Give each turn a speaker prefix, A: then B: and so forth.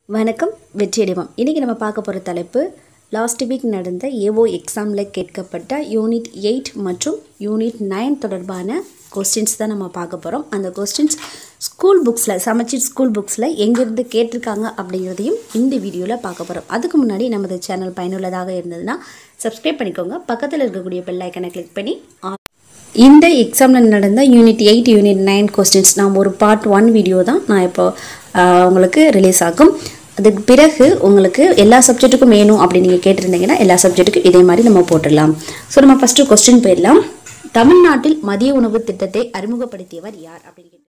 A: வணக்கம் வெற்றியடிவம் இன்றைக்கி நம்ம பார்க்க போகிற தலைப்பு லாஸ்ட் வீக் நடந்த ஏஓ எக்ஸாமில் கேட்கப்பட்ட யூனிட் எயிட் மற்றும் யூனிட் நைன் தொடர்பான கொஸ்டின்ஸ் தான் நம்ம பார்க்க போகிறோம் அந்த கொஸ்டின்ஸ் ஸ்கூல் புக்ஸில் சமச்சீர் ஸ்கூல் புக்ஸில் எங்கேருந்து கேட்டிருக்காங்க அப்படிங்கிறதையும் இந்த வீடியோவில் பார்க்க போகிறோம் அதுக்கு முன்னாடி நமது சேனல் பயனுள்ளதாக இருந்ததுன்னா சப்ஸ்கிரைப் பண்ணிக்கோங்க பக்கத்தில் இருக்கக்கூடிய பெல் ஐக்கனை கிளிக் பண்ணி ஆல் இந்த எக்ஸாமில் நடந்த unit eight unit nine questions நான் ஒரு பார்ட் ஒன் வீடியோ தான் நான் இப்போ ஆஹ், உங்களுக்கு ரிலீஸ் ஆகும் அதுக்கு பிறகு உங்களுக்கு எல்லா சப்ஜெக்ட்டுக்கும் வேணும் அப்படின்னு நீங்கள் கேட்டிருந்தீங்கன்னா எல்லா சப்ஜெக்ட்டுக்கும் இதே மாதிரி நம்ம போட்டுடலாம் ஸோ நம்ம ஃபஸ்ட்டு கொஸ்டின் போயிடலாம் தமிழ்நாட்டில் மதிய உணவு திட்டத்தை அறிமுகப்படுத்தியவர் யார் அப்படின்னு கேட்டு